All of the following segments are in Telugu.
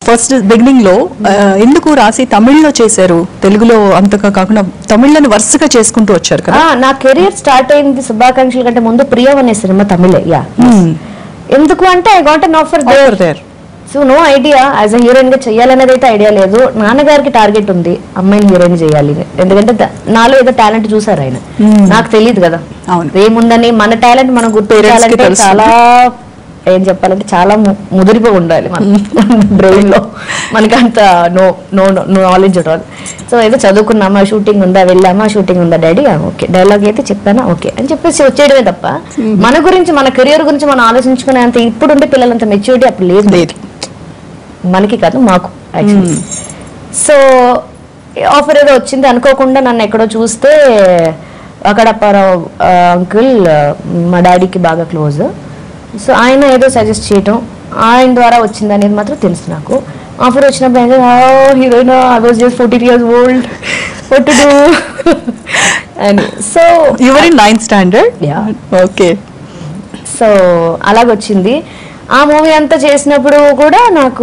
ఫస్ట్ బిగినింగ్ లో ఆ, ఎందుకు రాసి తమిళ్లో చేశారు తెలుగులో అంతగా కాకుండా తమిళ్లను వరుసగా చేసుకుంటూ వచ్చారు కదా ఆ, నా కెరీర్ స్టార్ట్ అయింది శుభాకాంక్షల కంటే ముందు ప్రియం అనే సినిమా తమిళే యా ఎందుకు అంటే I got an offer Offer there. So no idea as a heroine గా చెయ్యాలనేది అయితే ఐడియా లేదు నాన్నగారికి టార్గెట్ ఉంది అమ్మాయిని హీరోయిన్ చేయాలి అని. ఎందుకంటే ద- నాలో ఏదో టాలెంట్ చూసారు ఆయన నాకు తెలియదు కదా అవును. ఏముందని మన టాలెంట్ మనం గుర్తించాలంటే తెలుస్తుంది. చాలా ఏం చెప్పాలంటే చాలా ము- ముదిరిపోయి ఉండాలి మన బ్రెయిన్ లో మనకి అంత no no knowledge all so ఏదో చదువుకున్నామా షూటింగ్ ఉందా వెళ్ళామా షూటింగ్ ఉందా డాడీ ఓకే డైలాగ్ అయితే చెప్పానా ఓకే అని చెప్పేసి వచ్చేయడమే తప్ప మన గురించి మన కెరియర్ గురించి మనం ఆలోచించుకునే అంత ఇప్పుడు ఉండే పిల్లలంత మెచ్యూరిటీ అప్పుడు లేదు లేదు మనకి కాదు మాకు యాక్చువల్లీ సో ఆఫర్ ఏదో వచ్చింది అనుకోకుండా నన్ను ఎక్కడో చూస్తే అక్కడ అంకుల్ మా డాడీకి బాగా క్లోజ్ సో ఆయన ఏదో సజెస్ట్ చేయటం ఆయన ద్వారా వచ్చింది అనేది మాత్రం తెలుసు నాకు ఆఫర్ వచ్చినప్పుడు heroine I was just fourteen years old what to do అని so you're in ninth standard Yeah. Okay so అలాగొచ్చింది ఆ మూవీ అంతా చేసినప్పుడు కూడా నాకు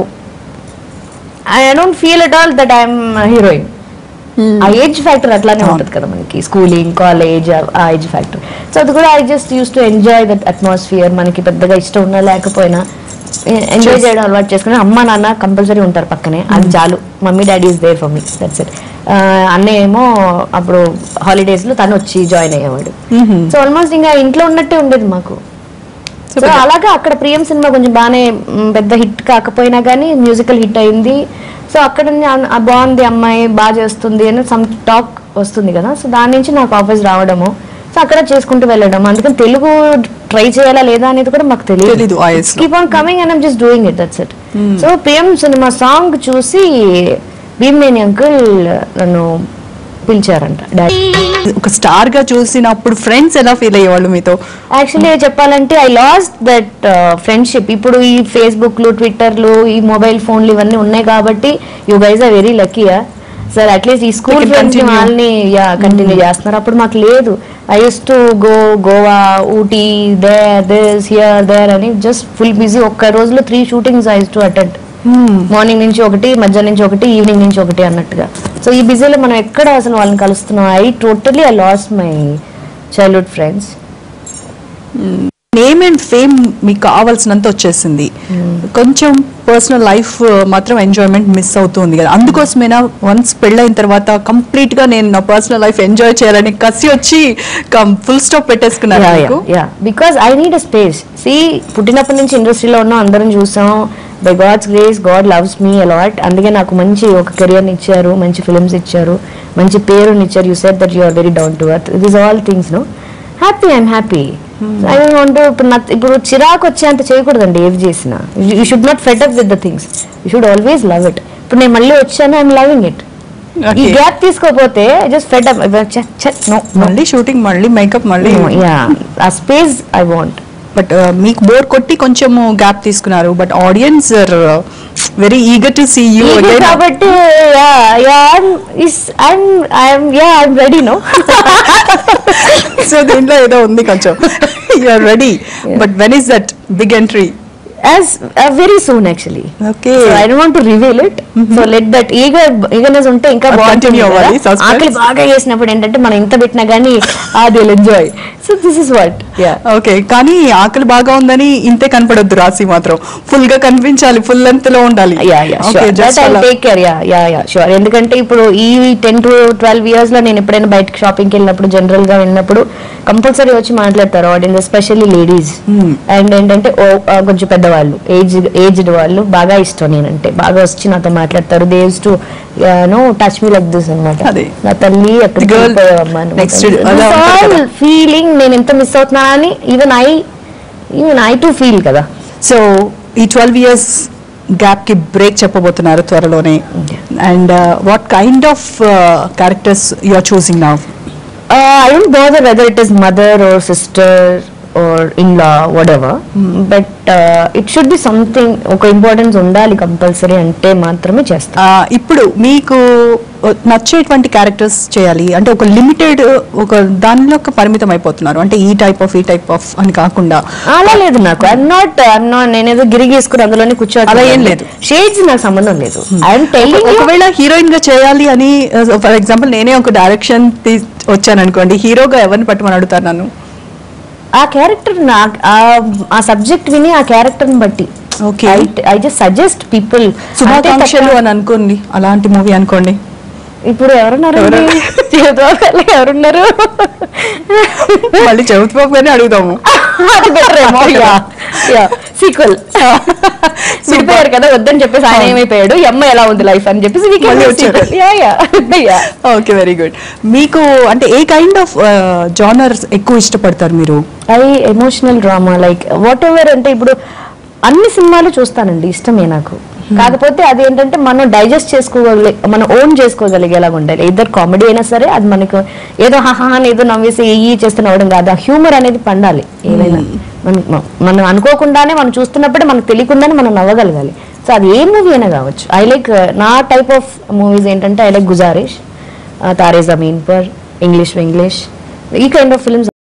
I don't feel at all that I'm heroine ఆ ఏజ్ ఫ్యాక్టర్ అట్లానే ఉంటుంది కదా మనకి స్కూలింగ్ కాలేజ్ ఆ ఏజ్ ఫ్యాక్టర్ సో అది కూడా I just use to enjoy that atmosphere మనకి పెద్దగా ఇష్టం ఉన్నా లేకపోయినా ఎంజాయ్ చేయడం అలవాటు చేసుకుని అమ్మ నాన్న కంపల్సరీ ఉంటారు పక్కనే అది చాలు mummy daddy is there for me that's it అన్నయ్య ఏమో అప్పుడు హాలిడేస్ లో తను వచ్చి జాయిన్ అయ్యేవాడు సో ఆల్మోస్ట్ ఇంకా ఇంట్లో ఉన్నట్టే ఉండేది మాకు సో అలాగా అక్కడ ప్రియం సినిమా కొంచెం బాగానే మ్, పెద్ద హిట్ కాకపోయినా కానీ మ్యూజికల్ హిట్ అయింది సో అక్కడ నుంచి అన్- ఆ బాగుంది అమ్మాయి బాగా చేస్తుంది అని సమ్ టాక్ వస్తుంది కదా సో దాని నుంచి నాకు ఆఫీస్ రావడము సో అక్కడ చేసుకుంటూ వెళ్ళడం అందుకని తెలుగు ట్రై చేయాలా లేదా అనేది కూడా మాకు తెలీదు, తెలియదు ఆ age లో. Keep on coming and just doing it that's it so Priyam సినిమా సాంగ్ చూసి భీమ్నేని అంకుల్ నన్ను పిలిచారంట డాడీ ఒక స్టార్ గా చూసినప్పుడు ఫ్రెండ్స్ ఎలా ఫీల్ అయ్యేవాళ్ళు మీతో యాక్చువల్లీ చెప్పాలంటే ఐ లాస్ట్ దట్ ఫ్రెండ్షిప్ ఇప్పుడు ఈ ఫేస్బుక్లు ట్విట్టర్లు ఈ మొబైల్ ఫోన్లు ఇవన్నీ ఉన్నాయి కాబట్టి యూ గైజ్ ఆర్ వెరీ లక్కీయా సార్ అట్లీస్ట్ ఈ స్కూల్ can ఫ్రెండ్స్ continue. వాళ్ళని యా కంటిన్యూ చేస్తున్నారు అప్పుడు మాకు లేదు I use to go Goa Ooty there this here there అని జస్ట్ ఫుల్ బిజీ ఒక్క రోజులో three shootings I to attend morning నుంచి ఒకటి మధ్యాహ్నం నుంచి ఒకటి ఈవినింగ్ నుంచి ఒకటి అన్నట్టుగా సో ఈ బిజీలో మనం ఎక్కడ అసలు వాళ్ళని కలుస్తున్నాం I totally I lost my childhood friends name and fame మీకు కావాల్సినంత వచ్చేసింది కొంచెం పర్సనల్ లైఫ్ మాత్రం ఎంజాయ్మెంట్ మిస్ అవుతుంది కదా అందుకోసమేనా వన్స్ పెళ్ళైన తర్వాత కంప్లీట్ గా నేను నా పర్సనల్ లైఫ్ ఎంజాయ్ చేయాలని కసి వచ్చి ఫుల్ స్టాప్ పెట్టేసుకున్నారు మీకు yeah because I need a space see పుట్టినప్పటి నుంచి ఇండస్ట్రీలో ఉన్నాం అందరం చూసాం by God's grace God loves me a lot అందుకే నాకు మంచి ఒక కెరియర్ని ఇచ్చారు మంచి ఫిల్మ్స్ ఇచ్చారు మంచి పేరుని ఇచ్చారు you said that you are very down to earth this all things no happy I'm happy I want ఇప్పుడు నా ఇప్పుడు చిరాకు వచ్చేంత చేయకూడదండి ఏది చేసినా you should not fed up with the things you should always love it ఇప్పుడు నేను మళ్ళీ వచ్చాను ఐఎమ్ లవింగ్ ఇట్ ఈ Okay. గ్యాప్ తీసుకోపోతే జస్ట్ ఫెట్ అప్ నో మళ్ళీ షూటింగ్ మళ్ళీ మేకప్ మళ్ళీ యా ఆ స్పేస్ ఐ వాంట్ బట్ మీకు బోర్ కొట్టి కొంచెం గ్యాప్ తీసుకున్నారు but audience are very eager to see you కాబట్టి yeah yeah is I'm I'm yeah I'm ready no so దీంట్లో ఏదో ఉంది కొంచెం you're ready but when is that big entry as very soon actually okay I don't want to reveal it so let that eager eagerness ఉంటే ఇంకా అది బాగుంటుంది continue కదా. అవ్వాలి, suspense. ఆకలి బాగా చేసినప్పుడు ఏంటంటే మనం ఇంత పెట్టినా కానీ అది enjoy so this is what yeah okay కానీ ఆకలి బాగా ఉందని ఇంతే కనపడొద్దు రాసి మాత్రం ఫుల్ గా కనిపించాలి ఫుల్ లెంత్ లో ఉండాలి yeah yeah Okay, just I అలా. Take care yeah yeah yeah sure ఎందుకంటే ఇప్పుడు ఈ టెన్ టు ట్వెల్వ్ ఇయర్స్ లో నేను ఎప్పుడైనా బయటకు షాపింగ్కి వెళ్ళినప్పుడు జనరల్ గా వెళ్ళినప్పుడు కంపల్సరీ వచ్చి మాట్లాడతారు ఆడియన్స్ ఎస్పెషల్లీ లేడీస్ అండ్ ఏంటంటే ఓ ఆ, కొంచెం పెద్దవాళ్ళు ఏజ్ ఏజ్డ్ వాళ్ళు బాగా ఇష్టం నేనంటే బాగా వచ్చి నాతో మాట్లాడతారు దేవ్స్ to no touch me like this అనమాట అదే. నా తల్లి The girl next to- అలా ఉంటుంది కదా. ఫీలింగ్ నేను ఎంత మిస్ అవుతున్నా అని even I even I to feel కదా సో ఈ ట్వెల్వ్ ఇయర్స్ గ్యాప్ కి బ్రేక్ చెప్పబోతున్నారు త్వరలోనే and what kind of characters you are choosing now I don't bother whether it is mother or sister or in law whatever but it should be something ఒక ఇంపార్టెన్స్ ఉండాలి కంపల్సరీ అంటే మాత్రమే చేస్తాను ఆ, ఇప్పుడు మీకు నచ్చేటువంటి క్యారెక్టర్స్ చేయాలి అంటే ఒక లిమిటెడ్ ఒక దానిలో ఒక పరిమితం అయిపోతున్నారు అంటే ఈ టైప్ ఆఫ్ ఈ టైప్ ఆఫ్ అని కాకుండా అలా లేదు నాకు ఐఎమ్ నాట్ ఐఎమ్ నాట్ నేనేదో గిరిగీసుకుని అందులోనే కూర్చోవాలి అలా ఏం లేదు. షేడ్స్ నాకు సంబంధం లేదు ఐఎమ్ టెలింగ్ ఒకవేళ హీరోయిన్ గా చేయాలి అని ఫర్ ఎగ్జాంపుల్ నేనే ఒక డైరెక్షన్ వచ్చాను అనుకోండి హీరోగా ఎవరిని పట్టమని అడుగుతాను నన్ను ఆ క్యారెక్టర్ నా ఆ- ఆ సబ్జెక్ట్ విని ఆ క్యారెక్టర్ ని బట్టి Okay. I just suggest people శుభాకాంక్షలు అని అనుకోండి అలాంటి మూవీ అనుకోండి ఇప్పుడు ఎవరున్నారు ఎవరు? ఎవరున్నారు మళ్ళీ చెబుతుపోగానే అడుగుతాము అది బెటర్ ఏమో సీక్వెల్ విడిపోయారు కదా వద్దని చెప్పేసి ఆయన ఏమైపోయాడు ఈ అమ్మాయి ఎలా ఉంది లైఫ్ అని చెప్పేసి we can మళ్ళీ do వచ్చారు. sequel. Yeah, yeah. Yeah. Okay very good మీకు అంటే ఏ కైండ్ ఆఫ్ జానర్స్ ఎక్కువ ఇష్టపడతారు మీరు I emotional drama like whatever అంటే ఇప్పుడు అన్ని సినిమాలు చూస్తానండి ఇష్టమే నాకు కాకపోతే అది ఏంటంటే మనం డైజెస్ట్ చేసుకోగలిగే మనం ఓన్ చేసుకోగలిగేలాగా ఉండాలి ఇద్దరు కామెడీ అయినా సరే అది మనకు ఏదో హహా అని ఏదో నవ్వేసి ఈ చేస్తే నవ్వడం కాదు ఆ హ్యూమర్ అనేది పండాలి ఏదైనా మనం మనం అనుకోకుండానే మనం చూస్తున్నప్పుడే మనకు తెలియకుండానే మనం నవ్వగలగాలి సో అది ఏ మూవీ అయినా కావచ్చు ఐ లైక్ నా టైప్ ఆఫ్ మూవీస్ ఏంటంటే I like Guzaarish Taare Zameen Par English English ఈ కైండ్ ఆఫ్ ఫిల్మ్స్